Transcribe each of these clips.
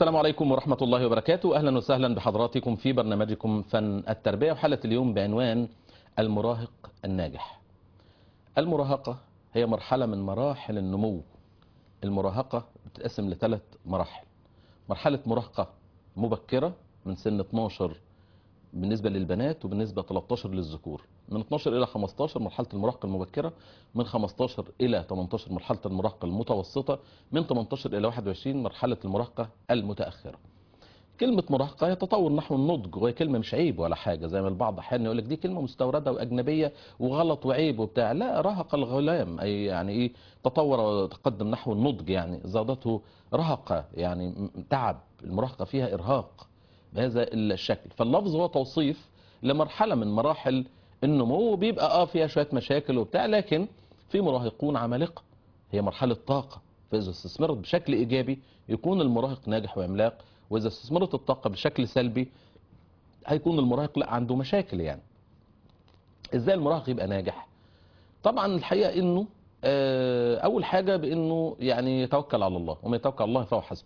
السلام عليكم ورحمة الله وبركاته أهلا وسهلا بحضراتكم في برنامجكم فن التربية وحلقة اليوم بعنوان المراهق الناجح المراهقة هي مرحلة من مراحل النمو المراهقة بتتقسم لثلاث مراحل مرحلة مراهقة مبكرة من سن 12 بالنسبة للبنات وبالنسبة 13 للذكور من 12 إلى 15 مرحلة المراهقة المبكرة من 15 إلى 18 مرحلة المراهقة المتوسطة من 18 إلى 21 مرحلة المراهقة المتأخرة كلمة مراهقة هي تطور نحو النضج وهي كلمة مش عيب ولا حاجة زي ما البعض أحيانا يقول لك دي كلمة مستوردة وأجنبية وغلط وعيب وبتاع لا رهق الغلام أي يعني إيه تطور وتقدم نحو النضج يعني زادته رهقة يعني تعب المراهقة فيها إرهاق بهذا الشكل فاللفظ هو توصيف لمرحلة من مراحل النمو بيبقى اه فيها شوية مشاكل وبتاع لكن في مراهقون عمالقة هي مرحلة طاقة فإذا استثمرت بشكل إيجابي يكون المراهق ناجح وعملاق وإذا استثمرت الطاقة بشكل سلبي هيكون المراهق لا عنده مشاكل يعني إزاي المراهق يبقى ناجح طبعا الحقيقة إنه آه أول حاجة بإنه يعني يتوكل على الله وما يتوكل على الله فهو حسبه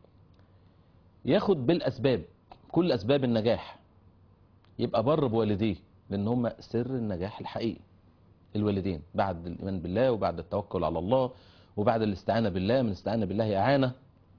ياخد بالأسباب كل أسباب النجاح يبقى بر بوالديه لأن هم سر النجاح الحقيقي الوالدين بعد الإيمان بالله وبعد التوكل على الله وبعد الاستعانة بالله من استعانة بالله إعانة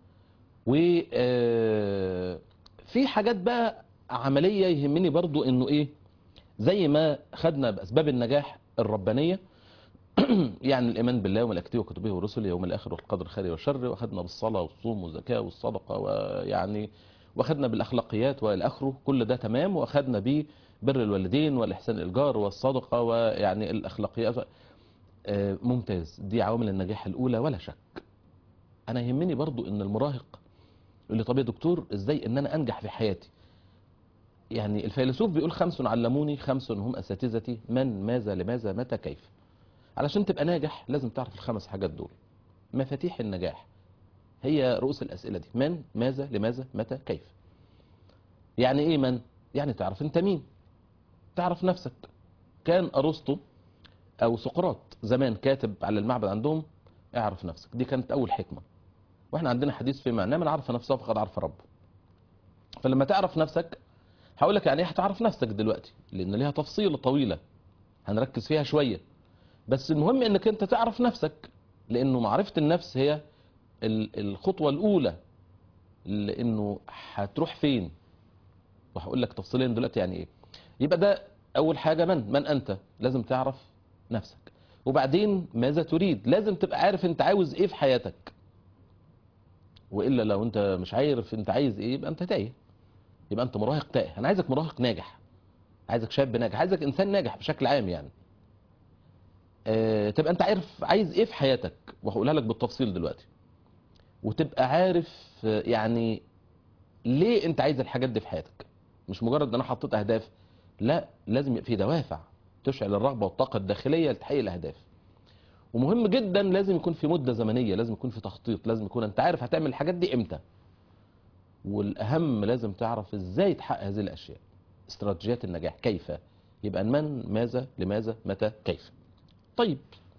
وفي حاجات بقى عملية يهمني برضو إنه إيه زي ما خدنا بأسباب النجاح الربانية يعني الإيمان بالله وملائكته وكتبه ورسله يوم الآخر والقدر خير والشر وأخذنا بالصلاة والصوم والزكاة والصدقة ويعني واخدنا بالاخلاقيات والى اخره كل ده تمام واخدنا بيه بر الوالدين والاحسان الجار والصدقه ويعني الاخلاقيات ممتاز دي عوامل النجاح الاولى ولا شك انا يهمني برضو ان المراهق يقول لي طب يا دكتور ازاي ان انا انجح في حياتي يعني الفيلسوف بيقول خمس علموني خمس هم اساتذتي من ماذا لماذا متى كيف علشان تبقى ناجح لازم تعرف الخمس حاجات دول مفاتيح النجاح هي رؤوس الأسئلة دي من ماذا لماذا متى كيف يعني ايه من يعني تعرف انت مين تعرف نفسك كان أرسطو أو سقراط زمان كاتب على المعبد عندهم اعرف نفسك دي كانت أول حكمة واحنا عندنا حديث في معناه من عرف نفسه فقد عرف ربه فلما تعرف نفسك هقول لك يعني ايه هتعرف نفسك دلوقتي لأن ليها تفصيلة طويلة هنركز فيها شوية بس المهم انك انت تعرف نفسك لأنه معرفة النفس هي الخطوة الأولى لأنه هتروح فين وهقول لك تفصيليا دلوقتي يعني إيه يبقى ده أول حاجة من من أنت لازم تعرف نفسك وبعدين ماذا تريد لازم تبقى عارف أنت عاوز إيه في حياتك وإلا لو أنت مش عارف أنت عايز إيه يبقى أنت تايه يبقى أنت مراهق تائه أنا عايزك مراهق ناجح عايزك شاب ناجح عايزك إنسان ناجح بشكل عام يعني أه تبقى أنت عارف عايز إيه في حياتك وهقولها لك بالتفصيل دلوقتي وتبقى عارف يعني ليه انت عايز الحاجات دي في حياتك مش مجرد ان انا حطيت اهداف لا لازم يبقى في دوافع تشعل الرغبه والطاقه الداخليه لتحقيق الاهداف ومهم جدا لازم يكون في مده زمنيه لازم يكون في تخطيط لازم يكون انت عارف هتعمل الحاجات دي امتى والاهم لازم تعرف ازاي تحقق هذه الاشياء استراتيجيات النجاح كيف يبقى من ماذا لماذا متى كيف طيب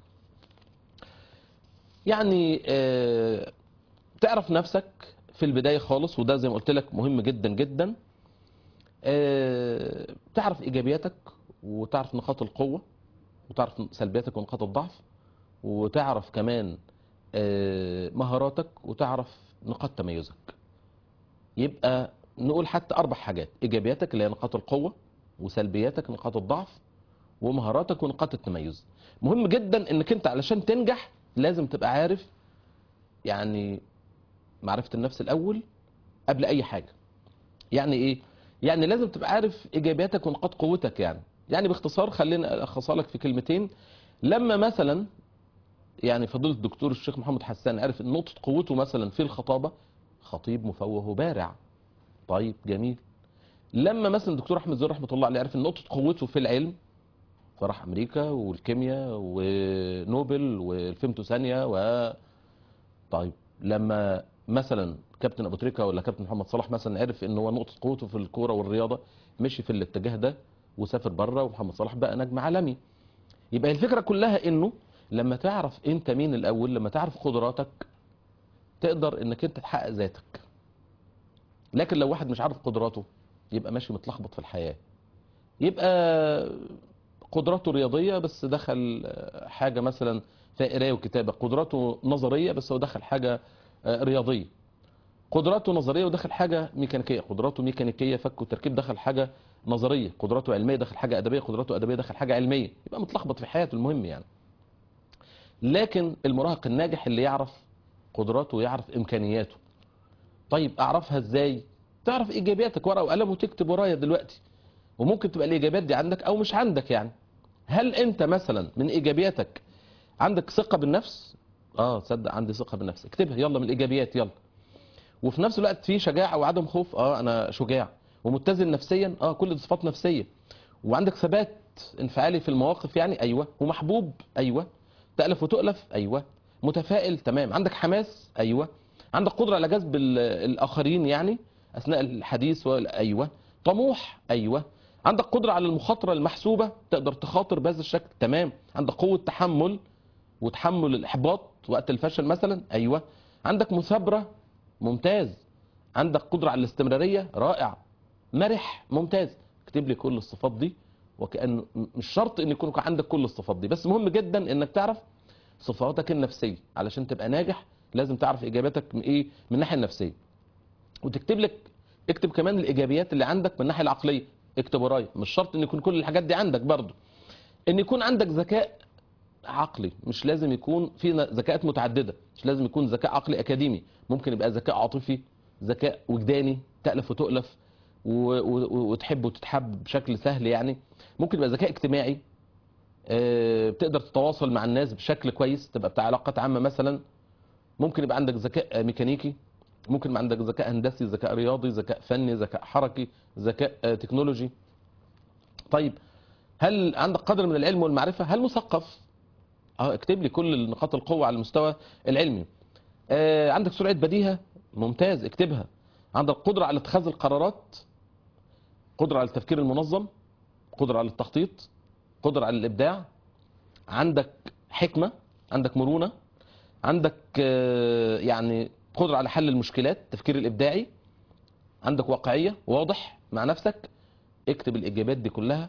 يعني آه تعرف نفسك في البداية خالص وده زي ما قلت لك مهم جدا جدا أه تعرف إيجابياتك وتعرف نقاط القوة وتعرف سلبياتك ونقاط الضعف وتعرف كمان أه مهاراتك وتعرف نقاط تميزك يبقى نقول حتى أربع حاجات إيجابياتك اللي هي نقاط القوة وسلبياتك نقاط الضعف ومهاراتك ونقاط التميز مهم جدا انك انت علشان تنجح لازم تبقى عارف يعني معرفة النفس الأول قبل أي حاجة يعني إيه؟ يعني لازم تبقى عارف إيجابياتك ونقاط قوتك يعني يعني باختصار خلينا ألخصها لك في كلمتين لما مثلا يعني فضيلة الدكتور الشيخ محمد حسان عرف ان نقطة قوته مثلا في الخطابة خطيب مفوه وبارع طيب جميل لما مثلا الدكتور احمد زويل رحمه الله عليه عرف ان نقطة قوته في العلم فراح امريكا والكيمياء ونوبل والفيمتو ثانية و طيب لما مثلا كابتن ابو تريكه ولا كابتن محمد صلاح مثلا عرف ان هو نقطه قوته في الكوره والرياضه مشي في الاتجاه ده وسافر بره ومحمد صلاح بقى نجم عالمي يبقى الفكره كلها انه لما تعرف انت مين الاول لما تعرف قدراتك تقدر انك انت تحقق ذاتك لكن لو واحد مش عارف قدراته يبقى ماشي متلخبط في الحياة يبقى قدراته رياضية بس دخل آه، حاجة مثلا فيها قرايه وكتابة قدراته نظرية بس هو دخل حاجة آه، رياضية قدراته نظرية ودخل حاجة ميكانيكية قدراته ميكانيكية فك وتركيب دخل حاجة نظرية قدراته علمية دخل حاجة أدبية قدراته أدبية دخل حاجة علمية يبقى متلخبط في حياته المهم يعني لكن المراهق الناجح اللي يعرف قدراته ويعرف إمكانياته طيب أعرفها إزاي تعرف إيجابياتك ورقة وقلم وتكتب ورايا دلوقتي وممكن تبقى الإيجابيات دي عندك أو مش عندك يعني هل أنت مثلا من إيجابياتك عندك ثقة بالنفس اه تصدق عندي ثقة بالنفس اكتبها يلا من الإيجابيات يلا وفي نفس الوقت في شجاعة وعدم خوف اه انا شجاع ومتزن نفسيا اه كل دي صفات نفسية وعندك ثبات انفعالي في المواقف يعني ايوه ومحبوب ايوه تألف وتؤلف ايوه متفائل تمام عندك حماس ايوه عندك قدرة على جذب ال- الاخرين يعني اثناء الحديث و- ايوه طموح ايوه عندك قدرة على المخاطرة المحسوبة تقدر تخاطر بهذا الشكل تمام عندك قوة تحمل وتحمل الاحباط وقت الفشل مثلا ايوه عندك مثابرة ممتاز عندك قدرة على الاستمرارية رائع مرح ممتاز اكتب لي كل الصفات دي وكأن مش شرط ان يكون عندك كل الصفات دي بس مهم جدا انك تعرف صفاتك النفسية علشان تبقى ناجح لازم تعرف اجاباتك من ايه من الناحية النفسية وتكتب لك اكتب كمان الايجابيات اللي عندك من الناحية العقلية اكتب ورايا مش شرط ان يكون كل الحاجات دي عندك برضو ان يكون عندك ذكاء عقلي مش لازم يكون في ذكاءات متعددة مش لازم يكون ذكاء عقلي أكاديمي ممكن يبقى ذكاء عاطفي ذكاء وجداني تألف وتؤلف و- و- وتحب وتتحب بشكل سهل يعني ممكن يبقى ذكاء اجتماعي آه، بتقدر تتواصل مع الناس بشكل كويس تبقى بتاع علاقات عامة مثلا ممكن يبقى عندك ذكاء آه، ميكانيكي ممكن يبقى عندك ذكاء هندسي ذكاء رياضي ذكاء فني ذكاء حركي ذكاء آه، تكنولوجي طيب هل عندك قدر من العلم والمعرفة هل مثقف اه اكتب لي كل نقاط القوة على المستوى العلمي آه عندك سرعة بديهة ممتاز اكتبها عندك قدرة على اتخاذ القرارات قدرة على التفكير المنظم قدرة على التخطيط قدرة على الإبداع عندك حكمة عندك مرونة عندك آه يعني قدرة على حل المشكلات التفكير الإبداعي عندك واقعية واضح مع نفسك اكتب الإجابات دي كلها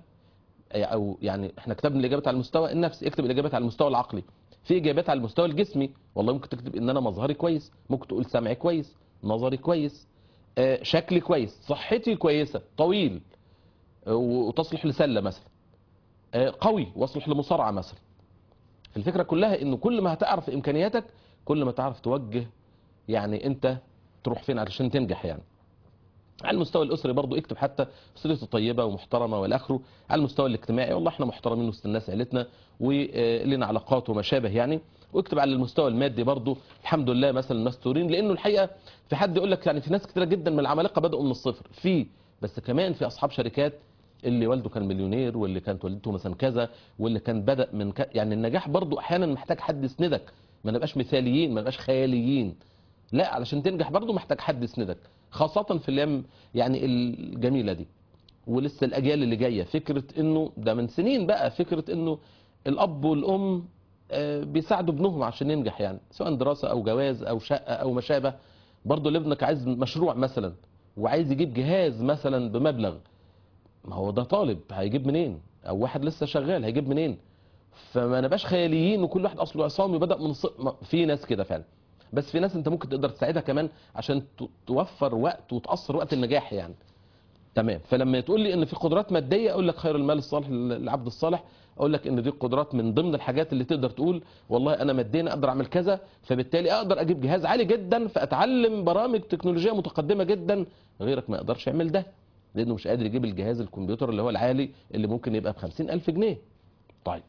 او يعني احنا كتبنا الاجابات على المستوى النفسي اكتب الاجابات على المستوى العقلي في اجابات على المستوى الجسمي والله ممكن تكتب ان انا مظهري كويس ممكن تقول سمعي كويس نظري كويس آه، شكلي كويس صحتي كويسه طويل آه، وتصلح لسله مثلا آه، قوي واصلح لمصارعه مثلا الفكره كلها انه كل ما هتعرف امكانياتك كل ما تعرف توجه يعني انت تروح فين علشان تنجح يعني على المستوى الاسري برضو اكتب حتى اسرته طيبه ومحترمه والى اخره على المستوى الاجتماعي والله احنا محترمين وسط الناس عيلتنا ولنا علاقات وما شابه يعني واكتب على المستوى المادي برضو الحمد لله مثلا مستورين لانه الحقيقه في حد يقول لك يعني في ناس كتيره جدا من العمالقه بداوا من الصفر في بس كمان في اصحاب شركات اللي والده كان مليونير واللي كانت والدته مثلا كذا واللي كان بدا من ك... يعني النجاح برضو احيانا محتاج حد يسندك ما نبقاش مثاليين ما نبقاش خياليين لا علشان تنجح برضو محتاج حد يسندك خاصة في الايام يعني الجميلة دي ولسه الاجيال اللي جاية فكرة انه ده من سنين بقى فكرة انه الاب والام آه، بيساعدوا ابنهم عشان ينجح يعني سواء دراسة او جواز او شقة او ما شابه برضه اللي ابنك عايز مشروع مثلا وعايز يجيب جهاز مثلا بمبلغ ما هو ده طالب هيجيب منين او واحد لسه شغال هيجيب منين فما نبقاش خياليين وكل واحد اصله عصامي بدا من الص... ما- في ناس كده فعلا بس في ناس انت ممكن تقدر تساعدها كمان عشان ت- توفر وقت وتقصر وقت النجاح يعني تمام فلما تقول لي ان في قدرات ماديه اقول لك خير المال الصالح للعبد الصالح اقول لك ان دي قدرات من ضمن الحاجات اللي تقدر تقول والله انا ماديا اقدر اعمل كذا فبالتالي اقدر اجيب جهاز عالي جدا فاتعلم برامج تكنولوجيه متقدمه جدا غيرك ما يقدرش يعمل ده لانه مش قادر يجيب الجهاز الكمبيوتر اللي هو العالي اللي ممكن يبقى ب ألف جنيه طيب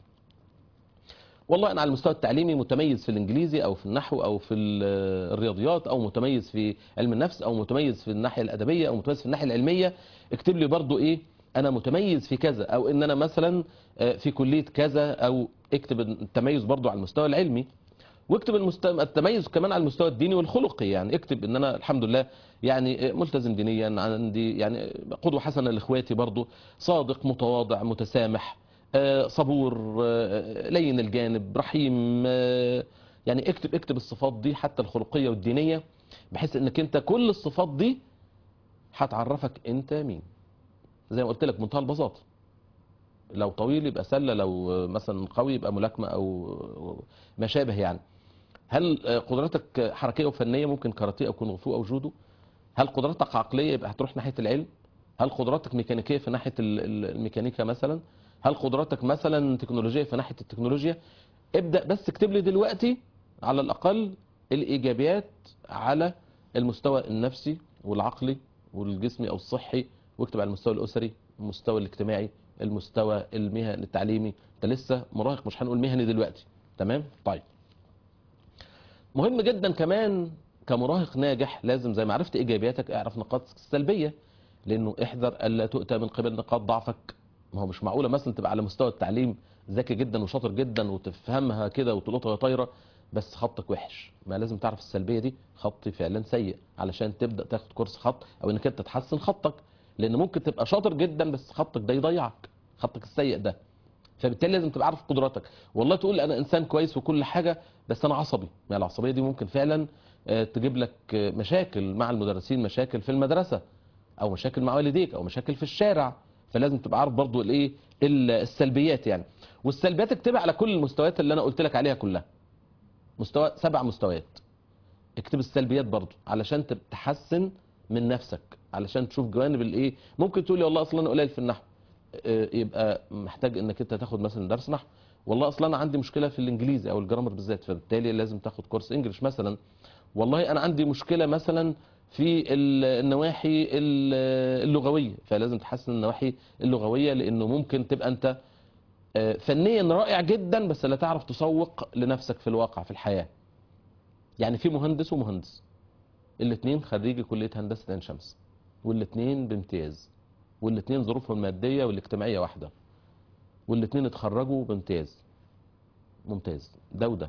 والله انا على المستوى التعليمي متميز في الانجليزي او في النحو او في ال- الرياضيات او متميز في علم النفس او متميز في الناحيه الادبيه او متميز في الناحيه العلميه اكتب لي برضو ايه انا متميز في كذا او ان انا مثلا آه، في كليه كذا او اكتب التميز برضو على المستوى العلمي واكتب المست... التميز كمان على المستوى الديني والخلقي يعني اكتب ان انا الحمد لله يعني ملتزم دينيا عندي يعني قدوه حسنه لاخواتي برضو صادق متواضع متسامح آه، صبور آه، لين الجانب رحيم آه، يعني اكتب اكتب الصفات دي حتى الخلقيه والدينيه بحيث انك انت كل الصفات دي هتعرفك انت مين زي ما قلت لك منتهى البساطه لو طويل يبقى سله لو مثلا قوي يبقى ملاكمه او ما شابه يعني هل قدراتك حركيه وفنيه ممكن كاراتيه او كونغ فو او جودو هل قدراتك عقليه يبقى هتروح ناحيه العلم هل قدراتك ميكانيكيه في ناحيه ال- ال- الميكانيكا مثلا هل قدراتك مثلا تكنولوجيه في ناحيه التكنولوجيا ابدا بس اكتب لي دلوقتي على الاقل الايجابيات على المستوى النفسي والعقلي والجسمي او الصحي واكتب على المستوى الاسري المستوى الاجتماعي المستوى المهني التعليمي انت لسه مراهق مش هنقول مهني دلوقتي تمام طيب مهم جدا كمان كمراهق ناجح لازم زي ما عرفت ايجابياتك اعرف نقاط السلبيه لانه احذر الا تؤتى من قبل نقاط ضعفك ما هو مش معقوله مثلا تبقى على مستوى التعليم ذكي جدا وشاطر جدا وتفهمها كده وتلقطها طايره بس خطك وحش ما لازم تعرف السلبيه دي خطي فعلا سيء علشان تبدا تاخد كورس خط او انك انت تحسن خطك لان ممكن تبقى شاطر جدا بس خطك ده يضيعك خطك السيء ده فبالتالي لازم تبقى عارف قدراتك والله تقول انا انسان كويس وكل حاجه بس انا عصبي ما العصبيه دي ممكن فعلا آه، تجيب لك آه، مشاكل مع المدرسين مشاكل في المدرسه او مشاكل مع والديك او مشاكل في الشارع فلازم تبقى عارف برضو الايه ال- السلبيات يعني والسلبيات اكتبها على كل المستويات اللي انا قلت لك عليها كلها مستوى سبع مستويات اكتب السلبيات برضو علشان تب- تحسن من نفسك علشان تشوف جوانب الايه ممكن تقول لي والله اصلا انا قليل في النحو اه، يبقى محتاج انك انت تاخد مثلا درس نحو والله اصلا انا عندي مشكله في الانجليزي او الجرامر بالذات فبالتالي لازم تاخد كورس انجليش مثلا والله انا عندي مشكله مثلا في ال- النواحي ال- اللغويه فلازم تحسن النواحي اللغويه لانه ممكن تبقى انت اه، فنيا رائع جدا بس لا تعرف تسوق لنفسك في الواقع في الحياه يعني في مهندس ومهندس الاثنين خريجي كليه هندسه عين شمس والاثنين بامتياز والاثنين ظروفهم الماديه والاجتماعيه واحده والاثنين اتخرجوا بامتياز ممتاز ده وده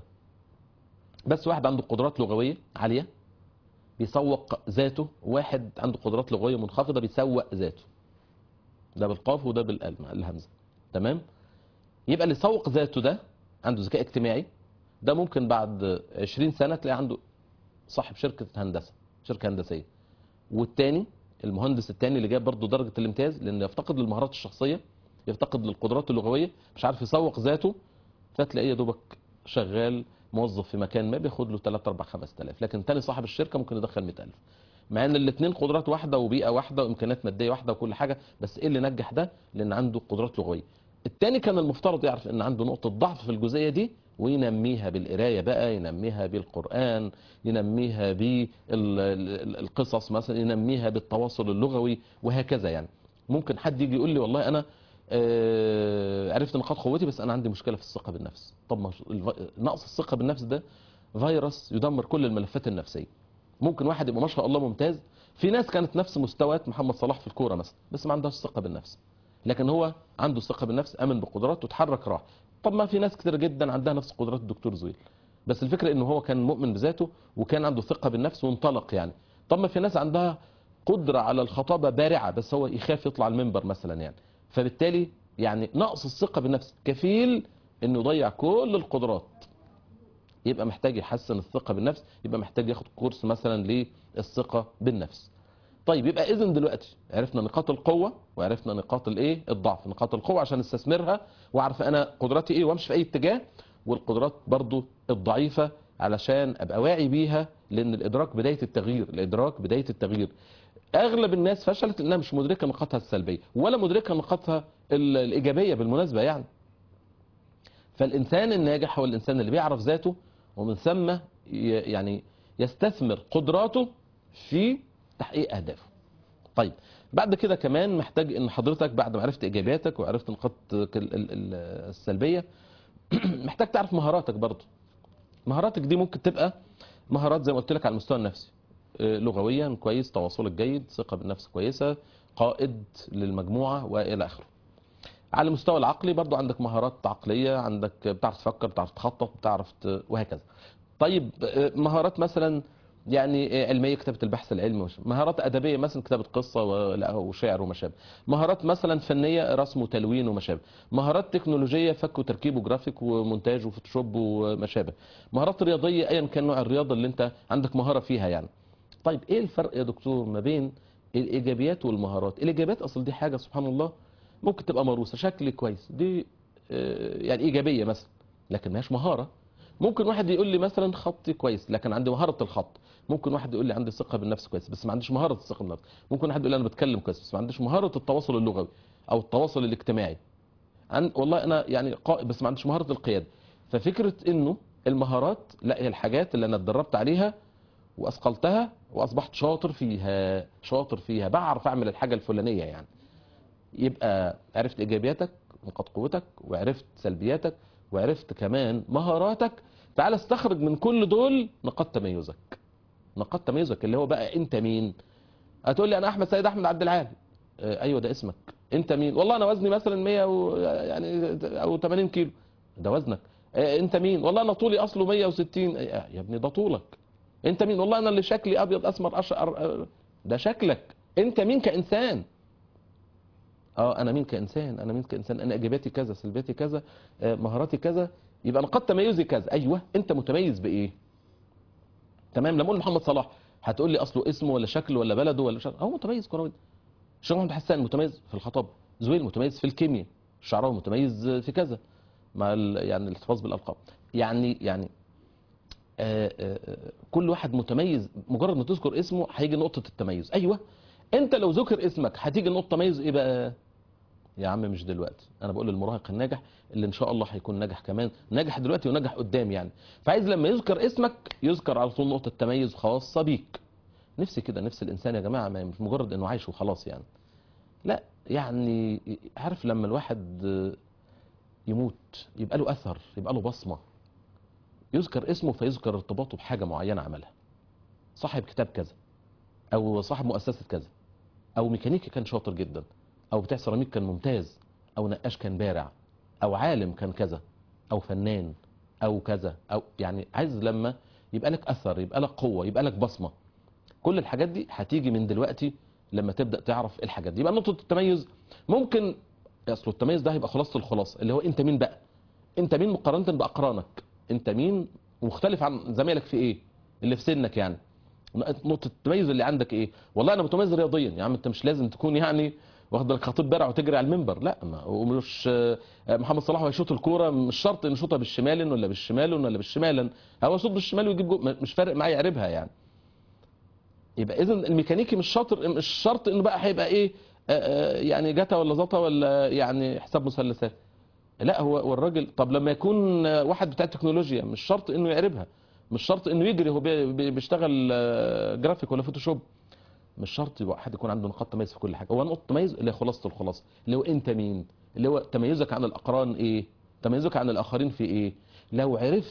بس واحد عنده قدرات لغويه عاليه بيسوق ذاته واحد عنده قدرات لغويه منخفضه بيسوق ذاته ده بالقاف وده بالالم الهمزه تمام يبقى اللي يسوق ذاته ده عنده ذكاء اجتماعي ده ممكن بعد 20 سنه تلاقي عنده صاحب شركه هندسه شركه هندسيه والتاني المهندس التاني اللي جاب برضه درجه الامتياز لان يفتقد للمهارات الشخصيه يفتقد للقدرات اللغويه مش عارف يسوق ذاته فتلاقيه يا دوبك شغال موظف في مكان ما بياخد له 3 4 5000 لكن تاني صاحب الشركه ممكن يدخل 100000 مع ان الاثنين قدرات واحده وبيئه واحده وامكانيات ماديه واحده وكل حاجه بس ايه اللي نجح ده لان عنده قدرات لغويه التاني كان المفترض يعرف ان عنده نقطه ضعف في الجزئيه دي وينميها بالقرايه بقى ينميها بالقران ينميها بالقصص مثلا ينميها بالتواصل اللغوي وهكذا يعني ممكن حد يجي يقول لي والله انا آه، عرفت نقاط قوتي بس انا عندي مشكله في الثقه بالنفس طب ما الف- نقص الثقه بالنفس ده فيروس يدمر كل الملفات النفسيه ممكن واحد يبقى ما شاء الله ممتاز في ناس كانت نفس مستويات محمد صلاح في الكوره مثلا بس ما عندهاش ثقه بالنفس لكن هو عنده ثقه بالنفس امن بقدراته اتحرك راح طب ما في ناس كتير جدا عندها نفس قدرات الدكتور زويل بس الفكره انه هو كان مؤمن بذاته وكان عنده ثقه بالنفس وانطلق يعني طب ما في ناس عندها قدره على الخطابه بارعه بس هو يخاف يطلع المنبر مثلا يعني فبالتالي يعني نقص الثقه بالنفس كفيل انه يضيع كل القدرات يبقى محتاج يحسن الثقه بالنفس يبقى محتاج ياخد كورس مثلا للثقه بالنفس طيب يبقى اذا دلوقتي عرفنا نقاط القوه وعرفنا نقاط الايه الضعف نقاط القوه عشان استثمرها واعرف انا قدراتي ايه وامشي في اي اتجاه والقدرات برضو الضعيفه علشان ابقى واعي بيها لان الادراك بدايه التغيير الادراك بدايه التغيير اغلب الناس فشلت لانها مش مدركه نقاطها السلبيه ولا مدركه نقاطها ال- الايجابيه بالمناسبه يعني فالانسان الناجح هو الانسان اللي بيعرف ذاته ومن ثم ي- يعني يستثمر قدراته في تحقيق اهدافه طيب بعد كده كمان محتاج ان حضرتك بعد ما عرفت ايجابياتك وعرفت نقاطك ال- ال- ال- السلبيه محتاج تعرف مهاراتك برضه مهاراتك دي ممكن تبقى مهارات زي ما قلت لك على المستوى النفسي آه، لغويا كويس تواصلك جيد ثقه بالنفس كويسه قائد للمجموعه والى اخره على المستوى العقلي برضو عندك مهارات عقليه عندك بتعرف تفكر بتعرف تخطط بتعرف ت... وهكذا طيب آه، مهارات مثلا يعني آه، علميه كتابه البحث العلمي وش- مهارات ادبيه مثلا كتابه قصه ولا- وشعر وما شابه مهارات مثلا فنيه رسم وتلوين وما شابه مهارات تكنولوجيه فك وتركيب وجرافيك ومونتاج وفوتوشوب وما شابه مهارات رياضيه ايا كان نوع الرياضه اللي انت عندك مهاره فيها يعني طيب ايه الفرق يا دكتور ما بين الايجابيات والمهارات الايجابيات اصل دي حاجه سبحان الله ممكن تبقى موروثه شكل كويس دي آه، يعني ايجابيه مثلا لكن ماهيش مهاره ممكن واحد يقول لي مثلا خطي كويس لكن عندي مهاره الخط ممكن واحد يقول لي عندي ثقه بالنفس كويس بس ما عنديش مهاره الثقه بالنفس ممكن واحد يقول لي انا بتكلم كويس بس ما عنديش مهاره التواصل اللغوي او التواصل الاجتماعي عن والله انا يعني قائد بس ما عنديش مهاره القياده ففكره انه المهارات لا هي الحاجات اللي انا اتدربت عليها واثقلتها واصبحت شاطر فيها شاطر فيها بعرف اعمل الحاجه الفلانيه يعني يبقى عرفت ايجابياتك نقاط قوتك وعرفت سلبياتك وعرفت كمان مهاراتك تعال استخرج من كل دول نقاط تميزك نقاط تميزك اللي هو بقى انت مين هتقول لي انا احمد سيد احمد عبد العال آه، ايوه ده اسمك انت مين والله انا وزني مثلا 100 و... يعني او 80 كيلو ده وزنك آه، انت مين والله انا طولي اصله 160 آه، يا ابني ده طولك انت مين والله انا اللي شكلي ابيض اسمر اشقر آه، ده شكلك انت مين كانسان اه انا مين كانسان انا مين كانسان انا ايجابياتي كذا سلبياتي كذا آه، مهاراتي كذا يبقى نقاط تميزي كذا ايوه انت متميز بايه تمام لما اقول محمد صلاح هتقول لي اصله اسمه ولا شكله ولا بلده ولا شكله هو متميز كروي الشيخ محمد حسان متميز في الخطاب زويل متميز في الكيمياء الشعراوي متميز في كذا مع ال- يعني الاحتفاظ بالالقاب يعني يعني آه، آه، آه، كل واحد متميز مجرد ما تذكر اسمه هيجي نقطة التميز ايوه انت لو ذكر اسمك هتيجي نقطة تميز ايه بقى يا عم مش دلوقتي انا بقول للمراهق الناجح اللي ان شاء الله هيكون ناجح كمان ناجح دلوقتي وناجح قدام يعني فعايز لما يذكر اسمك يذكر على طول نقطة تميز خاصة بيك نفسي كده نفس الانسان يا جماعة ما مش مجرد انه عايش وخلاص يعني لا يعني عارف لما الواحد يموت يبقى له اثر يبقى له بصمة يذكر اسمه فيذكر ارتباطه بحاجة معينة عملها صاحب كتاب كذا او صاحب مؤسسة كذا او ميكانيكي كان شاطر جدا او بتاع سيراميك كان ممتاز او نقاش كان بارع او عالم كان كذا او فنان او كذا او يعني عايز لما يبقى لك اثر يبقى لك قوه يبقى لك بصمه كل الحاجات دي هتيجي من دلوقتي لما تبدا تعرف الحاجات دي يبقى نقطه التميز ممكن اصل التميز ده هيبقى خلاصه الخلاصه اللي هو انت مين بقى انت مين مقارنه باقرانك انت مين مختلف عن زمايلك في ايه اللي في سنك يعني نقطه التميز اللي عندك ايه والله انا متميز رياضيا يا عم انت مش لازم تكون يعني واخد بالك خطيب بارع وتجري على المنبر لا ما ومش آه، محمد صلاح وهيشوط الكوره مش شرط انه يشوطها بالشمال ولا بالشمال ولا بالشمال هو يشوط بالشمال ويجيب جول مش فارق معايا يعربها يعني يبقى اذا الميكانيكي مش شاطر مش شرط انه بقى هيبقى ايه آه، آه، يعني جتا ولا زتا ولا يعني حساب مثلثات لا هو هو الراجل طب لما يكون آه، واحد بتاع تكنولوجيا مش شرط انه يعربها مش شرط انه يجري هو بي- بي- بيشتغل آه، جرافيك ولا فوتوشوب مش شرط يبقى حد يكون عنده نقاط تميز في كل حاجه هو نقطه تميز اللي هي خلاصه الخلاصه اللي هو انت مين اللي هو تميزك عن الاقران ايه تميزك عن الاخرين في ايه لو عرفت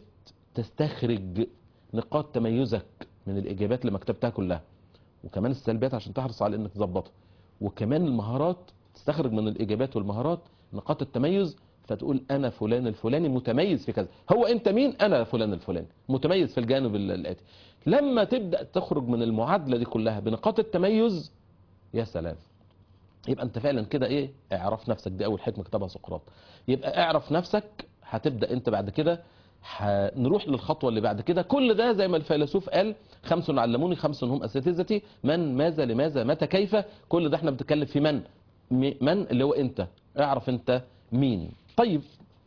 تستخرج نقاط تميزك من الاجابات اللي مكتبتها كلها وكمان السلبيات عشان تحرص على انك تظبطها وكمان المهارات تستخرج من الاجابات والمهارات نقاط التميز فتقول انا فلان الفلاني متميز في كذا هو انت مين انا فلان الفلاني متميز في الجانب ال- الاتي لما تبدا تخرج من المعادله دي كلها بنقاط التميز يا سلام يبقى انت فعلا كده ايه اعرف نفسك دي اول حكمه كتبها سقراط يبقى اعرف نفسك هتبدا انت بعد كده هنروح للخطوه اللي بعد كده كل ده زي ما الفيلسوف قال خمس علموني خمس هم اساتذتي من ماذا لماذا متى كيف كل ده احنا بنتكلم في من م- من اللي هو انت اعرف انت مين طيب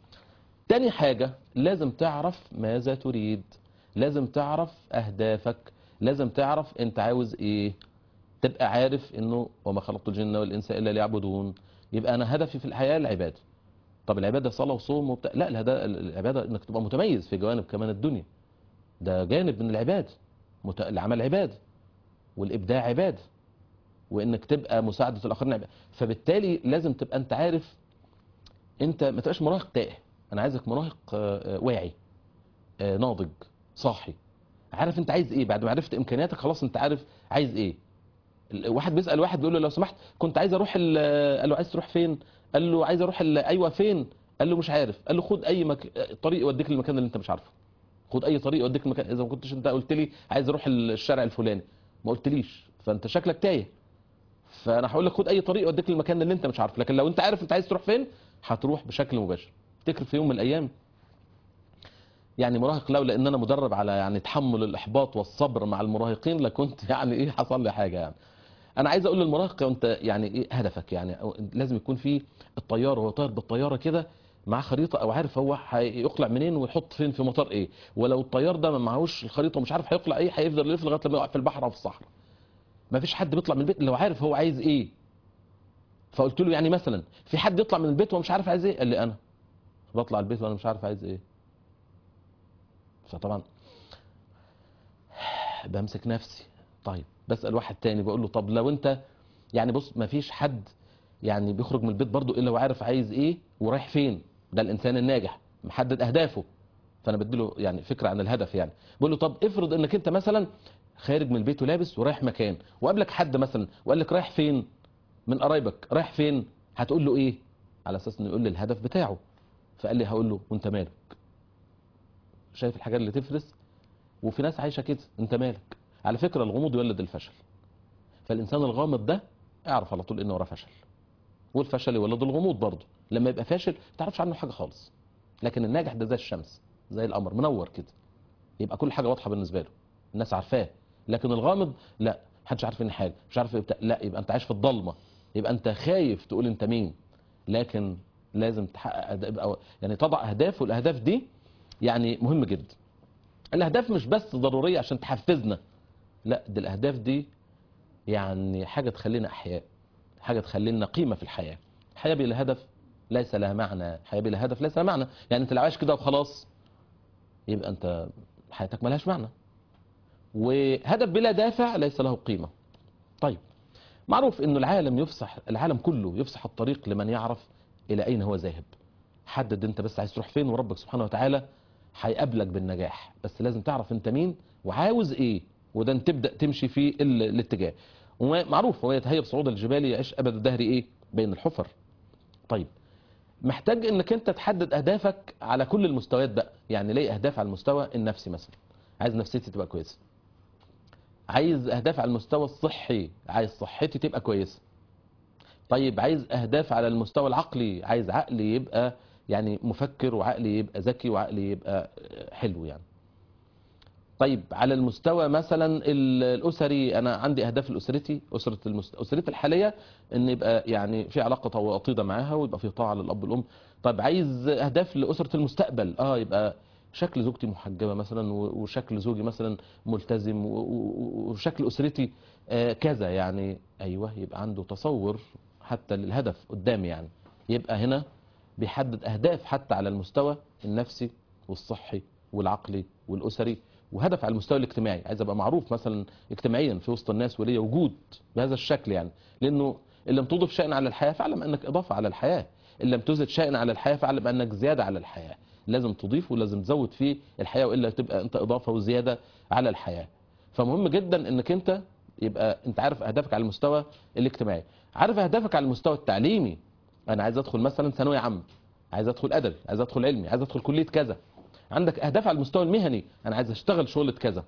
تاني حاجة لازم تعرف ماذا تريد لازم تعرف أهدافك لازم تعرف أنت عاوز إيه تبقى عارف إنه وما خلقت الجن والإنس إلا ليعبدون يبقى أنا هدفي في الحياة العبادة طب العبادة صلاة وصوم وبتاع لا الهدا- العبادة إنك تبقى متميز في جوانب كمان الدنيا ده جانب من العبادة مت... العمل عبادة والإبداع عبادة وإنك تبقى مساعدة الآخرين عبادة فبالتالي لازم تبقى أنت عارف انت ما تبقاش مراهق تائه انا عايزك مراهق آه، آه، واعي آه، ناضج صاحي عارف انت عايز ايه بعد ما عرفت امكانياتك خلاص انت عارف عايز ايه ال- واحد بيسال واحد بيقول له لو سمحت كنت عايز اروح ال- قال له عايز تروح فين قال له عايز اروح ال- ايوه فين قال له مش عارف قال له خد اي مك... طريق يوديك للمكان اللي انت مش عارفه خد اي طريق يوديك المكان اذا ما كنتش انت قلت لي عايز اروح الشارع الفلاني ما قلتليش فانت شكلك تايه فانا هقول لك خد اي طريق يوديك للمكان اللي انت مش عارفه لكن لو انت عارف انت عايز تروح فين هتروح بشكل مباشر افتكر في يوم من الايام يعني مراهق لولا ان انا مدرب على يعني تحمل الاحباط والصبر مع المراهقين لكنت يعني ايه حصل لي حاجه يعني انا عايز اقول للمراهق انت يعني ايه هدفك يعني أو لازم يكون في الطيار وهو طاير بالطياره كده معاه خريطه او عارف هو هيقلع منين ويحط فين في مطار ايه ولو الطيار ده ما معهوش الخريطه ومش عارف هيقلع ايه هيفضل يلف لغايه لما يقع في البحر او في الصحراء ما فيش حد بيطلع من البيت لو عارف هو عايز ايه فقلت له يعني مثلا في حد يطلع من البيت وهو مش عارف عايز ايه قال لي انا بطلع البيت وانا مش عارف عايز ايه فطبعا بمسك نفسي طيب بسال واحد تاني بقول له طب لو انت يعني بص ما فيش حد يعني بيخرج من البيت برضه الا وعارف عايز ايه ورايح فين ده الانسان الناجح محدد اهدافه فانا بديله يعني فكره عن الهدف يعني بقول له طب افرض انك انت مثلا خارج من البيت ولابس ورايح مكان وقابلك حد مثلا وقال لك رايح فين من قرايبك رايح فين هتقول له ايه على اساس انه يقول لي الهدف بتاعه فقال لي هقول له وانت مالك شايف الحاجات اللي تفرس وفي ناس عايشه كده انت مالك على فكره الغموض يولد الفشل فالانسان الغامض ده اعرف على طول انه وراه فشل والفشل يولد الغموض برضه لما يبقى فاشل ما تعرفش عنه حاجه خالص لكن الناجح ده زي الشمس زي القمر منور كده يبقى كل حاجه واضحه بالنسبه له الناس عارفاه لكن الغامض لا محدش عارف ان حاجه مش عارف إيه بتاع لا يبقى انت عايش في الضلمه يبقى انت خايف تقول انت مين لكن لازم تحقق أهداف أو يعني تضع اهداف والاهداف دي يعني مهم جدا الاهداف مش بس ضروريه عشان تحفزنا لا دي الاهداف دي يعني حاجه تخلينا احياء حاجه تخلينا قيمه في الحياه الحياه بلا هدف ليس لها معنى الحياه بلا هدف ليس لها معنى يعني انت لو عايش كده وخلاص يبقى انت حياتك ملهاش معنى وهدف بلا دافع ليس له قيمه طيب معروف انه العالم يفسح العالم كله يفسح الطريق لمن يعرف الى اين هو ذاهب حدد انت بس عايز تروح فين وربك سبحانه وتعالى هيقابلك بالنجاح بس لازم تعرف انت مين وعاوز ايه وده انت تبدا تمشي في ال- الاتجاه ومعروف هو يتهيب صعود الجبال يعيش ابد الدهر ايه بين الحفر طيب محتاج انك انت تحدد اهدافك على كل المستويات بقى يعني ليه اهداف على المستوى النفسي مثلا عايز نفسيتي تبقى كويسه عايز اهداف على المستوى الصحي عايز صحتي تبقى كويسه طيب عايز اهداف على المستوى العقلي عايز عقلي يبقى يعني مفكر وعقلي يبقى ذكي وعقلي يبقى حلو يعني طيب على المستوى مثلا ال- الاسري انا عندي اهداف لاسرتي اسره المست... اسرتي الحاليه ان يبقى يعني في علاقه وطيده معاها ويبقى في طاعه للاب والام طيب عايز اهداف لاسره المستقبل اه يبقى شكل زوجتي محجبه مثلا و- وشكل زوجي مثلا ملتزم و- و- وشكل اسرتي آه كذا يعني ايوه يبقى عنده تصور حتى للهدف قدامي يعني يبقى هنا بيحدد اهداف حتى على المستوى النفسي والصحي والعقلي والاسري وهدف على المستوى الاجتماعي عايز ابقى معروف مثلا اجتماعيا في وسط الناس وليا وجود بهذا الشكل يعني لانه ان لم تضف شيئا على الحياه فاعلم انك اضافه على الحياه ان لم تزد شيئا على الحياه فاعلم انك زياده على الحياه لازم تضيف ولازم تزود في الحياه والا تبقى انت اضافه وزياده على الحياه فمهم جدا انك انت يبقى انت عارف اهدافك على المستوى الاجتماعي عارف اهدافك على المستوى التعليمي انا عايز ادخل مثلا ثانويه عامه عايز ادخل ادبي عايز ادخل علمي عايز ادخل كليه كذا عندك اهداف على المستوى المهني انا عايز اشتغل شغلة كذا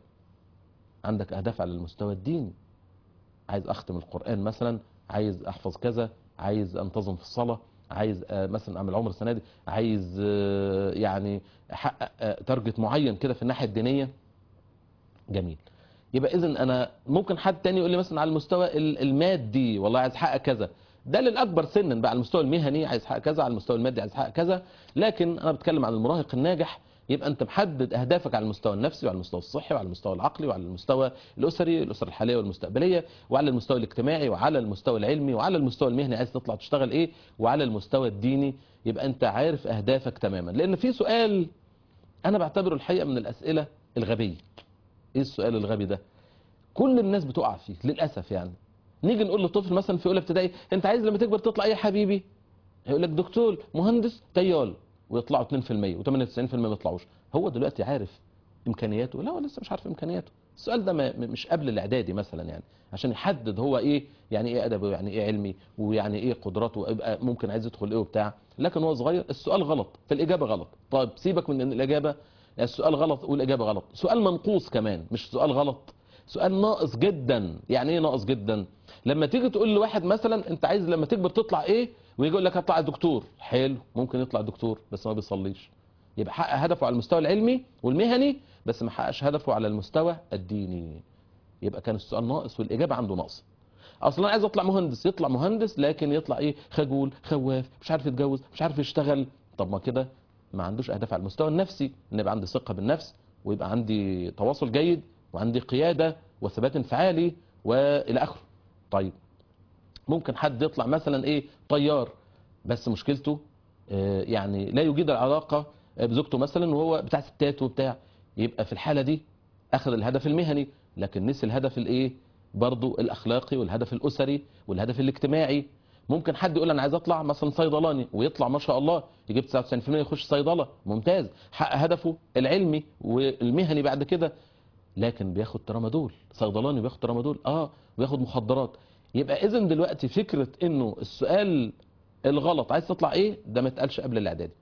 عندك اهداف على المستوى الديني عايز اختم القران مثلا عايز احفظ كذا عايز انتظم في الصلاه عايز آه، مثلا اعمل عمر السنه دي عايز آه، يعني احقق آه، تارجت معين كده في الناحيه الدينيه جميل يبقى اذا انا ممكن حد تاني يقول لي مثلا على المستوى ال- المادي والله عايز احقق كذا ده للاكبر سنا بقى على المستوى المهني عايز احقق كذا على المستوى المادي عايز احقق كذا لكن انا بتكلم عن المراهق الناجح يبقى انت محدد اهدافك على المستوى النفسي وعلى المستوى الصحي وعلى المستوى العقلي وعلى المستوى الاسري الاسره الحاليه والمستقبليه وعلى المستوى الاجتماعي وعلى المستوى العلمي وعلى المستوى المهني عايز تطلع تشتغل ايه وعلى المستوى الديني يبقى انت عارف اهدافك تماما لان في سؤال انا بعتبره الحقيقه من الاسئله الغبيه ايه السؤال الغبي ده كل الناس بتقع فيه للاسف يعني نيجي نقول لطفل مثلا في اولى ابتدائي انت عايز لما تكبر تطلع ايه يا حبيبي هيقول لك دكتور مهندس طيال ويطلعوا 2% و98% ما يطلعوش هو دلوقتي عارف امكانياته لا هو لسه مش عارف امكانياته السؤال ده ما مش قبل الاعدادي مثلا يعني عشان يحدد هو ايه يعني ايه ادبي ويعني ايه علمي ويعني ايه قدراته ويبقى ممكن عايز يدخل ايه وبتاع لكن هو صغير السؤال غلط فالاجابه غلط طيب سيبك من ان الاجابه السؤال غلط والاجابه غلط سؤال منقوص كمان مش سؤال غلط سؤال ناقص جدا يعني ايه ناقص جدا لما تيجي تقول لواحد مثلا انت عايز لما تكبر تطلع ايه ويجي يقول لك هطلع دكتور حلو ممكن يطلع دكتور بس ما بيصليش يبقى حقق هدفه على المستوى العلمي والمهني بس ما حققش هدفه على المستوى الديني يبقى كان السؤال ناقص والاجابه عنده ناقصه اصلا عايز اطلع مهندس يطلع مهندس لكن يطلع ايه خجول خواف مش عارف يتجوز مش عارف يشتغل طب ما كده ما عندوش اهداف على المستوى النفسي ان يبقى عندي ثقه بالنفس ويبقى عندي تواصل جيد وعندي قياده وثبات انفعالي والى اخره طيب ممكن حد يطلع مثلا ايه طيار بس مشكلته آه، يعني لا يجيد العلاقه بزوجته مثلا وهو بتاع ستات وبتاع يبقى في الحاله دي اخذ الهدف المهني لكن نسي الهدف الايه برضو الاخلاقي والهدف الاسري والهدف الاجتماعي ممكن حد يقول انا عايز اطلع مثلا صيدلاني ويطلع ما شاء الله يجيب 99% يخش صيدله ممتاز حقق هدفه العلمي والمهني بعد كده لكن بياخد ترامادول صيدلاني بياخد ترامادول اه وياخد مخدرات يبقى اذا دلوقتي فكره انه السؤال الغلط عايز تطلع ايه ده ما اتقالش قبل الاعدادي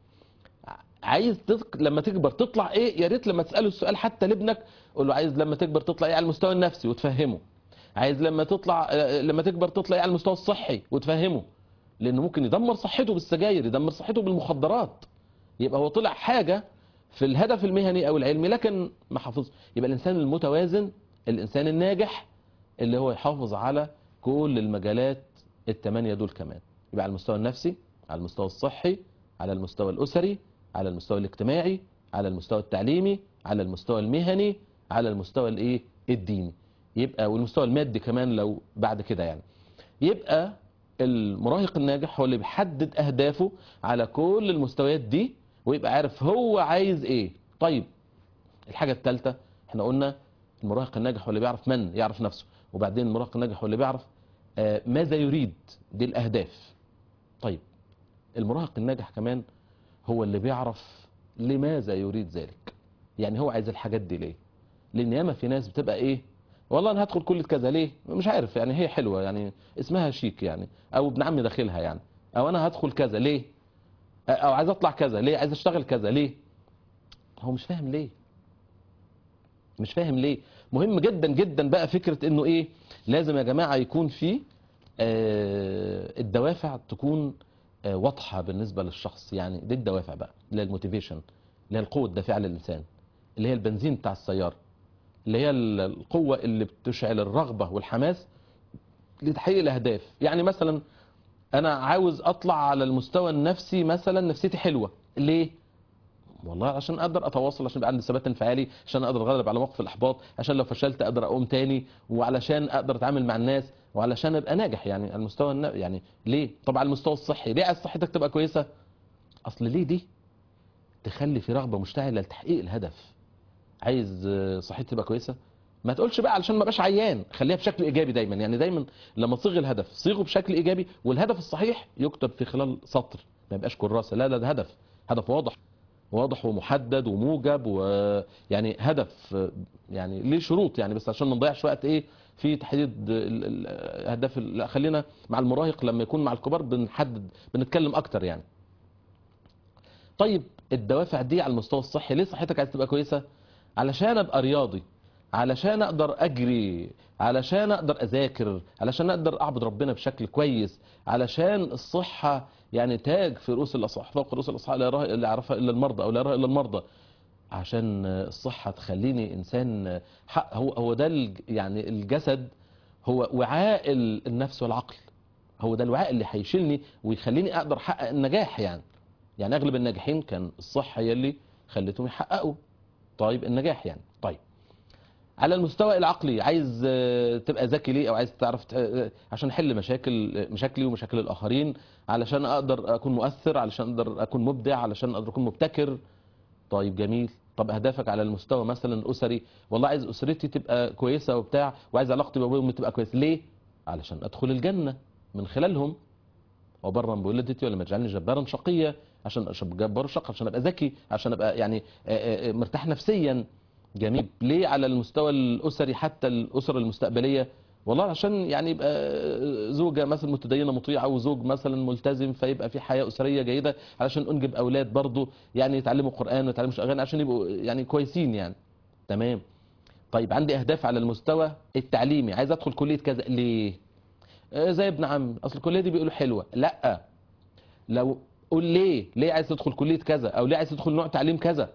عايز تك... لما تكبر تطلع ايه يا ريت لما تساله السؤال حتى لابنك قول له عايز لما تكبر تطلع ايه على المستوى النفسي وتفهمه عايز لما تطلع آه، لما تكبر تطلع ايه على المستوى الصحي وتفهمه لانه ممكن يدمر صحته بالسجاير يدمر صحته بالمخدرات يبقى هو طلع حاجه في الهدف المهني او العلمي لكن ما حافظ يبقى الانسان المتوازن الانسان الناجح اللي هو يحافظ على كل المجالات الثمانيه دول كمان يبقى على المستوى النفسي على المستوى الصحي على المستوى الاسري على المستوى الاجتماعي على المستوى التعليمي على المستوى المهني على المستوى الايه الديني يبقى والمستوى المادي كمان لو بعد كده يعني يبقى المراهق الناجح هو اللي بيحدد اهدافه على كل المستويات دي ويبقى عارف هو عايز ايه طيب الحاجه الثالثه احنا قلنا المراهق الناجح هو اللي بيعرف من يعرف نفسه وبعدين المراهق الناجح هو اللي بيعرف آه، ماذا يريد دي الاهداف طيب المراهق الناجح كمان هو اللي بيعرف لماذا يريد ذلك يعني هو عايز الحاجات دي ليه لان ياما في ناس بتبقى ايه والله انا هدخل كليه كذا ليه مش عارف يعني هي حلوه يعني اسمها شيك يعني او ابن عمي داخلها يعني او انا هدخل كذا ليه او عايز اطلع كذا ليه عايز اشتغل كذا ليه هو مش فاهم ليه مش فاهم ليه مهم جدا جدا بقى فكره انه ايه لازم يا جماعه يكون في آه، الدوافع تكون آه، واضحه بالنسبه للشخص يعني دي الدوافع بقى اللي هي الموتيفيشن اللي هي القوه الدافعه للانسان اللي هي البنزين بتاع السياره اللي هي ال- القوه اللي بتشعل الرغبه والحماس لتحقيق الاهداف يعني مثلا انا عاوز اطلع على المستوى النفسي مثلا نفسيتي حلوه ليه والله عشان اقدر اتواصل عشان يبقى عندي ثبات انفعالي عشان اقدر اتغلب على موقف الاحباط عشان لو فشلت اقدر اقوم تاني وعلشان اقدر اتعامل مع الناس وعلشان ابقى ناجح يعني على المستوى الن... يعني ليه طبعا على المستوى الصحي ليه عايز صحتك تبقى كويسه اصل ليه دي تخلي في رغبه مشتعله لتحقيق الهدف عايز آه، صحتي تبقى كويسه ما تقولش بقى علشان ما بقاش عيان خليها بشكل ايجابي دايما يعني دايما لما تصيغ الهدف صيغه بشكل ايجابي والهدف الصحيح يكتب في خلال سطر ما يبقاش كراسه لا لا ده هدف هدف واضح واضح ومحدد وموجب ويعني هدف آه، يعني ليه شروط يعني بس عشان ما نضيعش وقت ايه في تحديد ال- ال- الاهداف ال- لا خلينا مع المراهق لما يكون مع الكبار بنحدد بنتكلم اكتر يعني طيب الدوافع دي على المستوى الصحي ليه صحتك عايز تبقى كويسه علشان ابقى رياضي علشان اقدر اجري علشان اقدر اذاكر علشان اقدر اعبد ربنا بشكل كويس علشان الصحه يعني تاج في رؤوس الاصحاء فوق رؤوس الاصحاء لا يراها الا يعرفها الا المرضى او لا يراها الا المرضى عشان الصحه تخليني انسان حق هو هو ده الج- يعني الجسد هو وعاء ال- النفس والعقل هو ده الوعاء اللي هيشيلني ويخليني اقدر احقق النجاح يعني يعني اغلب الناجحين كان الصحه هي اللي خلتهم يحققوا طيب النجاح يعني طيب على المستوى العقلي عايز آه، تبقى ذكي ليه او عايز تعرف ت- آه، عشان احل مشاكل مشاكلي ومشاكل الاخرين علشان اقدر اكون مؤثر علشان اقدر اكون مبدع علشان اقدر اكون مبتكر طيب جميل طب اهدافك على المستوى مثلا الاسري والله عايز اسرتي تبقى كويسه وبتاع وعايز علاقتي بابويا وامي تبقى كويسه ليه علشان ادخل الجنه من خلالهم وبرا بولدتي ولم يجعلني جبارا شقيا عشان ابقى جبار شق عشان ابقى ذكي عشان ابقى يعني آه، آه، مرتاح نفسيا جميل ليه على المستوى الاسري حتى الاسر المستقبليه والله عشان يعني يبقى آه، زوجه مثلا متدينه مطيعه وزوج مثلا ملتزم فيبقى في حياه اسريه جيده علشان انجب اولاد برضه يعني يتعلموا قران ويتعلموا اغاني عشان يبقوا يعني كويسين يعني تمام طيب عندي اهداف على المستوى التعليمي عايز ادخل كليه كذا ليه آه، زي ابن عم اصل الكليه دي بيقولوا حلوه لا لو قول ليه ليه عايز تدخل كليه كذا او ليه عايز تدخل نوع تعليم كذا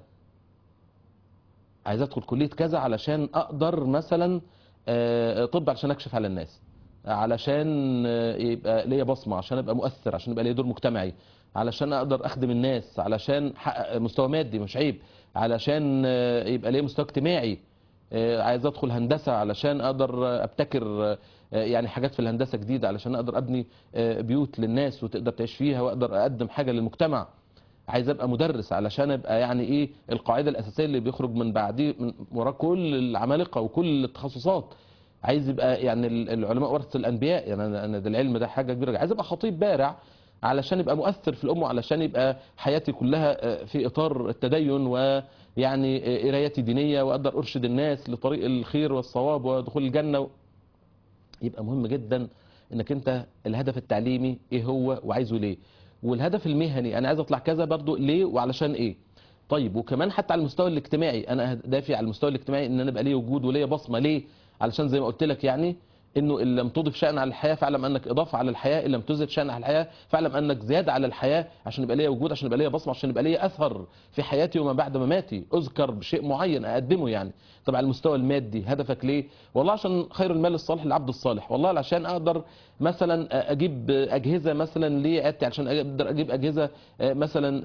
عايز ادخل كليه كذا علشان اقدر مثلا آه، طب علشان اكشف على الناس علشان آه، يبقى ليا بصمه عشان ابقى مؤثر عشان يبقى ليا دور مجتمعي علشان اقدر اخدم الناس علشان احقق مستوى مادي مش عيب علشان آه، يبقى ليا مستوى اجتماعي آه، عايز ادخل هندسه علشان اقدر آه، ابتكر آه، يعني حاجات في الهندسه جديده علشان اقدر ابني آه، بيوت للناس وتقدر تعيش فيها واقدر اقدم حاجه للمجتمع عايز ابقى مدرس علشان ابقى يعني ايه القاعده الاساسيه اللي بيخرج من بعديه من وراه كل العمالقه وكل التخصصات عايز يبقى يعني ال- العلماء ورثه الانبياء يعني انا أنا ده العلم ده حاجه كبيره عايز ابقى خطيب بارع علشان يبقى مؤثر في الامه علشان يبقى حياتي كلها آه، في اطار التدين ويعني آه، قرايتي دينيه واقدر ارشد الناس لطريق الخير والصواب ودخول الجنه و... يبقى مهم جدا انك انت الهدف التعليمي ايه هو وعايزه ليه والهدف المهني انا عايز اطلع كذا برضو ليه وعلشان ايه طيب وكمان حتى على المستوى الاجتماعي انا هدفي على المستوى الاجتماعي ان انا ابقى ليه وجود وليا بصمه ليه علشان زي ما قلت لك يعني انه ان لم تضف شأن على الحياه فاعلم انك اضافه على الحياه ان لم تزد شأن على الحياه فاعلم انك زياده على الحياه عشان يبقى ليا وجود عشان يبقى ليا بصمه عشان يبقى ليا اثر في حياتي وما بعد مماتي اذكر بشيء معين اقدمه يعني طب على المستوى المادي هدفك ليه والله عشان خير المال الصالح للعبد الصالح والله عشان اقدر مثلا اجيب اجهزه مثلا لعيادتي عشان اقدر اجيب اجهزه مثلا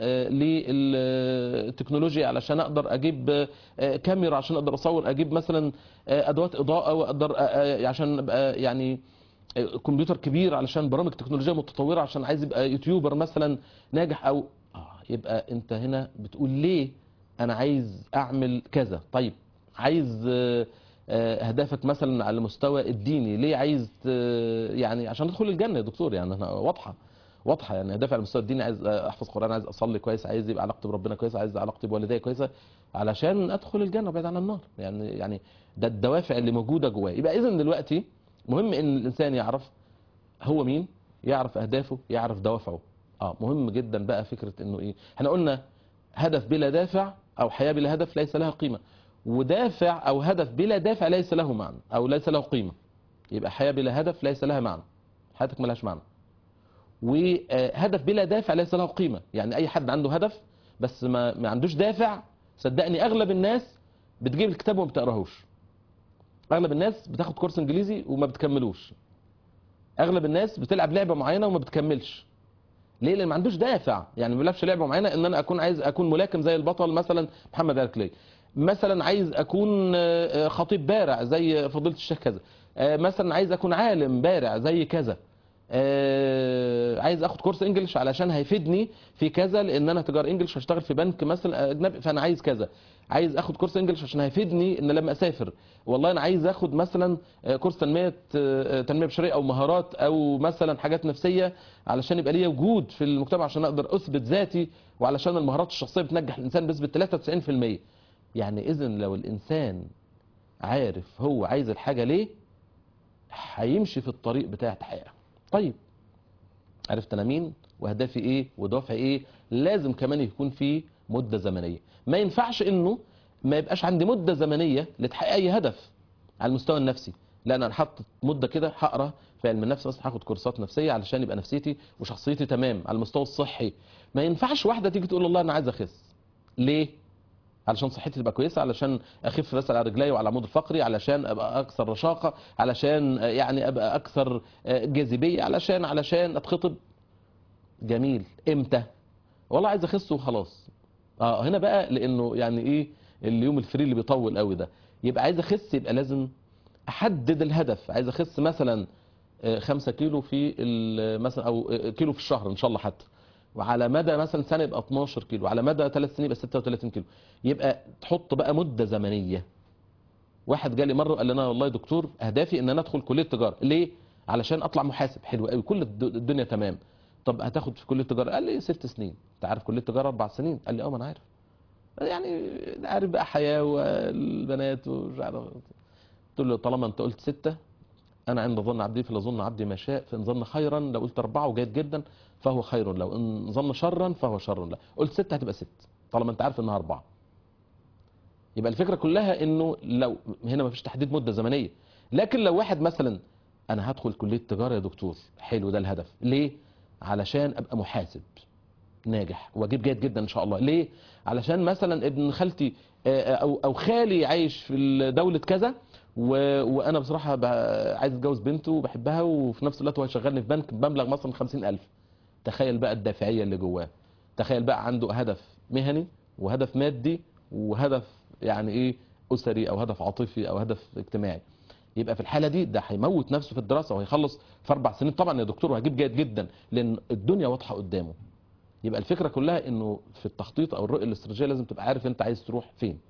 للتكنولوجيا علشان اقدر اجيب كاميرا عشان اقدر اصور اجيب مثلا ادوات اضاءه واقدر عشان ابقى يعني كمبيوتر كبير علشان برامج تكنولوجيه متطوره عشان عايز يبقى يوتيوبر مثلا ناجح او آه يبقى انت هنا بتقول ليه انا عايز اعمل كذا طيب عايز آه، آه، اهدافك مثلا على المستوى الديني ليه عايز ت- يعني عشان ادخل الجنه يا دكتور يعني انا واضحه واضحه يعني اهدافي على المستوى الديني عايز احفظ قران عايز اصلي كويس عايز يبقى علاقتي بربنا كويسه عايز علاقتي بوالدي كويسه علشان ادخل الجنه وابعد عن النار يعني يعني ده الدوافع اللي موجوده جواه يبقى اذا دلوقتي مهم ان الانسان يعرف هو مين يعرف اهدافه يعرف دوافعه اه مهم جدا بقى فكره انه ايه احنا قلنا هدف بلا دافع او حياه بلا هدف ليس لها قيمه ودافع او هدف بلا دافع ليس له معنى او ليس له قيمه يبقى حياه بلا هدف ليس لها معنى حياتك ملهاش معنى وهدف بلا دافع ليس له قيمه يعني اي حد عنده هدف بس ما, ما عندوش دافع صدقني اغلب الناس بتجيب الكتاب وما بتقراهوش اغلب الناس بتاخد كورس انجليزي وما بتكملوش اغلب الناس بتلعب لعبه معينه وما بتكملش ليه لان ما عندوش دافع يعني ما بيلعبش لعبه معينه ان انا اكون عايز اكون ملاكم زي البطل مثلا محمد علي مثلا عايز اكون آه، خطيب بارع زي فضيله الشيخ كذا آه، مثلا عايز اكون عالم بارع زي كذا آه، عايز اخد كورس انجلش علشان هيفيدني في كذا لان انا تجار انجلش هشتغل في بنك مثلا اجنبي فانا عايز كذا عايز اخد كورس انجلش عشان هيفيدني ان لما اسافر والله انا عايز اخد مثلا آه، كورس تنميه آه، تنميه بشريه او مهارات او مثلا حاجات نفسيه علشان يبقى ليا وجود في المجتمع عشان اقدر اثبت ذاتي وعلشان المهارات الشخصيه بتنجح الانسان بنسبه 93% يعني اذا لو الانسان عارف هو عايز الحاجه ليه هيمشي في الطريق بتاع تحقيقها طيب عرفت انا مين واهدافي ايه ودافعي ايه لازم كمان يكون في مده زمنيه ما ينفعش انه ما يبقاش عندي مده زمنيه لتحقيق اي هدف على المستوى النفسي لا انا حاطط مده كده هقرا في علم النفس بس هاخد كورسات نفسيه علشان يبقى نفسيتي وشخصيتي تمام على المستوى الصحي ما ينفعش واحده تيجي تقول والله انا عايز اخس ليه علشان صحتي تبقى كويسه علشان اخف بس على رجلي وعلى العمود الفقري علشان ابقى اكثر رشاقه علشان يعني ابقى اكثر جاذبيه علشان علشان اتخطب جميل امتى والله عايز اخس وخلاص اه هنا بقى لانه يعني ايه اليوم الفري اللي بيطول قوي ده يبقى عايز اخس يبقى لازم احدد الهدف عايز اخس مثلا آه، خمسة كيلو في ال- مثلا او آه، كيلو في الشهر ان شاء الله حتى وعلى مدى مثلا سنه يبقى 12 كيلو على مدى ثلاث سنين يبقى 36 كيلو يبقى تحط بقى مده زمنيه واحد جالي مره قال لنا والله يا دكتور اهدافي ان انا ادخل كليه تجاره ليه علشان اطلع محاسب حلو قوي كل الد- الدنيا تمام طب هتاقد في كليه تجاره قال لي ست سنين انت عارف كليه تجاره اربع سنين قال لي اه ما انا عارف يعني عارف بقى حياه والبنات ومش عارف قلت له طالما انت قلت سته انا عند ظن عبدي فلظن عبدي ما شاء فان ظن خيرا لو قلت اربعه وجيد جدا فهو خير لو ان ظن شرا فهو شر له قلت سته هتبقى ست طالما انت عارف انها اربعه يبقى الفكره كلها انه لو هنا ما فيش تحديد مده زمنيه لكن لو واحد مثلا انا هدخل كليه تجاره يا دكتور حلو ده الهدف ليه علشان ابقى محاسب ناجح واجيب جيد جدا ان شاء الله ليه علشان مثلا ابن خالتي آه، او او خالي عايش في دوله كذا و... وانا بصراحه ب... عايز اتجوز بنته وبحبها وفي نفس الوقت هو هيشغلني في بنك بمبلغ مثلا 50000 تخيل بقى الدافعيه اللي جواه تخيل بقى عنده هدف مهني وهدف مادي وهدف يعني ايه اسري او هدف عاطفي او هدف اجتماعي يبقى في الحاله دي ده هيموت نفسه في الدراسه وهيخلص في اربع سنين طبعا يا دكتور وهجيب جيد جدا لان الدنيا واضحه قدامه يبقى الفكره كلها انه في التخطيط او الرؤيه الاستراتيجيه لازم تبقى عارف انت عايز تروح فين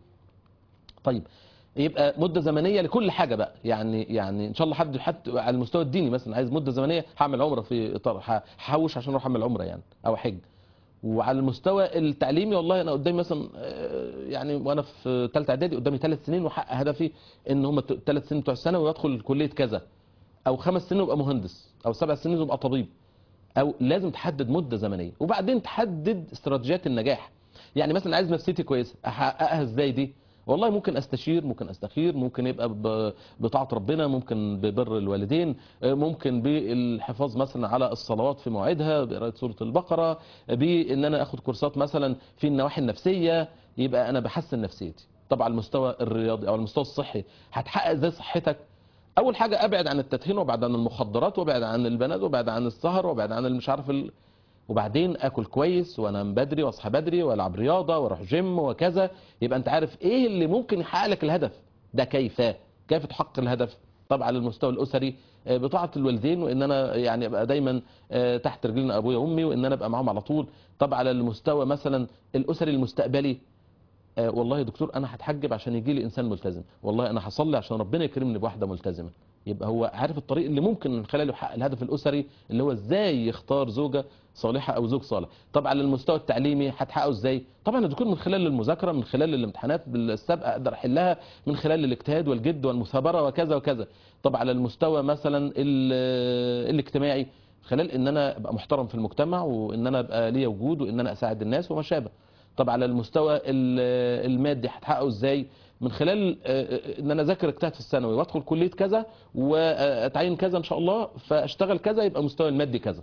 طيب يبقى مده زمنيه لكل حاجه بقى يعني يعني ان شاء الله حد حتى على المستوى الديني مثلا عايز مده زمنيه هعمل عمره في اطار هحوش عشان اروح اعمل عمره يعني او حج وعلى المستوى التعليمي والله انا قدامي مثلا آه، يعني وانا في ثالثه اعدادي قدامي ثلاث سنين وحقق هدفي ان هم الثلاث سنين بتوع الثانوي وادخل كليه كذا او خمس سنين وابقى مهندس او سبع سنين وابقى طبيب او لازم تحدد مده زمنيه وبعدين تحدد استراتيجيات النجاح يعني مثلا عايز نفسيتي كويسه احققها ازاي دي والله ممكن استشير ممكن استخير ممكن يبقى ب- بطاعه ربنا ممكن ببر الوالدين آه، ممكن بالحفاظ مثلا على الصلوات في مواعيدها بقراءه سوره البقره بان انا اخد كورسات مثلا في النواحي النفسيه يبقى انا بحسن نفسيتي طبعا على المستوى الرياضي او على المستوى الصحي هتحقق ازاي صحتك اول حاجه ابعد عن التدخين وابعد عن المخدرات وابعد عن البنات وابعد عن السهر وابعد عن مش عارف ال... وبعدين اكل كويس وانام بدري واصحى بدري والعب رياضه واروح جيم وكذا يبقى انت عارف ايه اللي ممكن يحقق لك الهدف ده كيف كيف تحقق الهدف طبعا على المستوى الاسري آه، بطاعه الوالدين وان انا يعني ابقى دايما آه، تحت رجلين ابويا وامي وان انا ابقى معاهم على طول طبعا على المستوى مثلا الاسري المستقبلي آه، والله يا دكتور انا هتحجب عشان يجي لي انسان ملتزم والله انا هصلي عشان ربنا يكرمني بواحده ملتزمه يبقى هو عارف الطريق اللي ممكن من خلاله يحقق الهدف الاسري اللي هو ازاي يختار زوجه صالحه او زوج صالح طبعا على المستوى التعليمي هتحققه ازاي طبعا يا دكتور من خلال المذاكره من خلال الامتحانات السابقه اقدر احلها من خلال الاجتهاد والجد والمثابره وكذا وكذا طبعا على المستوى مثلا ال- الاجتماعي خلال ان انا ابقى محترم في المجتمع وان انا ابقى ليا وجود وان انا اساعد الناس وما شابه طب على المستوى ال- المادي هتحققه ازاي من خلال آه، آه، ان انا اذاكر اجتهد في الثانوي وادخل كليه كذا واتعين كذا ان شاء الله فاشتغل كذا يبقى مستوى المادي كذا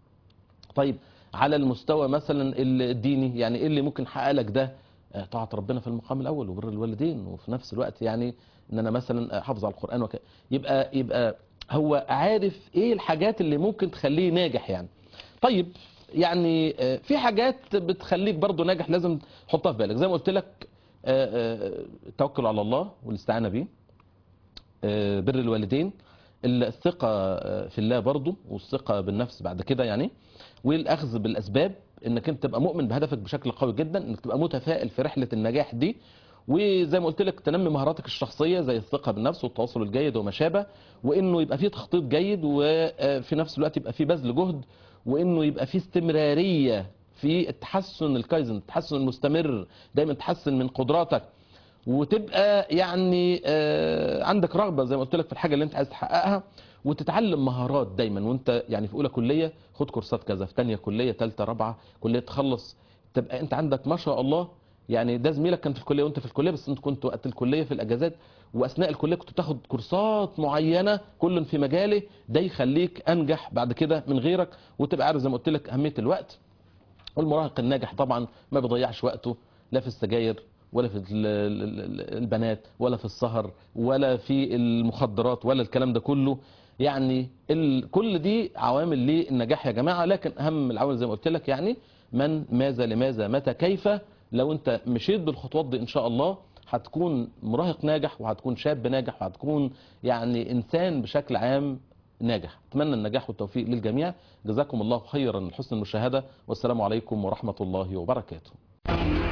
طيب على المستوى مثلا الديني يعني ايه اللي ممكن يحقق لك ده آه، طاعه ربنا في المقام الاول وبر الوالدين وفي نفس الوقت يعني ان انا مثلا احافظ على القران وك... يبقى يبقى هو عارف ايه الحاجات اللي ممكن تخليه ناجح يعني طيب يعني آه، في حاجات بتخليك برضو ناجح لازم تحطها في بالك زي ما قلت لك آه، آه، التوكل على الله والاستعانه بيه آه، بر الوالدين الثقة آه، في الله برضو والثقة بالنفس بعد كده يعني والأخذ بالأسباب انك انت تبقى مؤمن بهدفك بشكل قوي جدا انك تبقى متفائل في رحلة النجاح دي وزي ما قلت لك تنمي مهاراتك الشخصية زي الثقة بالنفس والتواصل الجيد وما شابه وانه يبقى فيه تخطيط جيد وفي نفس الوقت يبقى فيه بذل جهد وانه يبقى فيه استمرارية في التحسن الكايزن التحسن المستمر دايما تحسن من قدراتك وتبقى يعني آه، عندك رغبه زي ما قلت لك في الحاجه اللي انت عايز تحققها وتتعلم مهارات دايما وانت يعني في اولى كليه خد كورسات كذا في ثانيه كليه ثالثه رابعه كليه تخلص تبقى انت عندك ما شاء الله يعني ده زميلك كان في الكليه وانت في الكليه بس انت كنت وقت الكليه في الاجازات واثناء الكليه كنت بتاخد كورسات معينه كل في مجاله ده يخليك انجح بعد كده من غيرك وتبقى عارف زي ما قلت لك اهميه الوقت والمراهق الناجح طبعا ما بيضيعش وقته لا في السجاير ولا في ال- ال- ال- البنات ولا في السهر ولا في المخدرات ولا الكلام ده كله يعني ال... كل دي عوامل للنجاح يا جماعة لكن أهم العوامل زي ما قلت لك يعني من ماذا لماذا متى كيف لو أنت مشيت بالخطوات دي إن شاء الله هتكون مراهق ناجح وهتكون شاب ناجح وهتكون يعني إنسان بشكل عام ناجح أتمنى النجاح والتوفيق للجميع جزاكم الله خيرا لحسن المشاهدة والسلام عليكم ورحمة الله وبركاته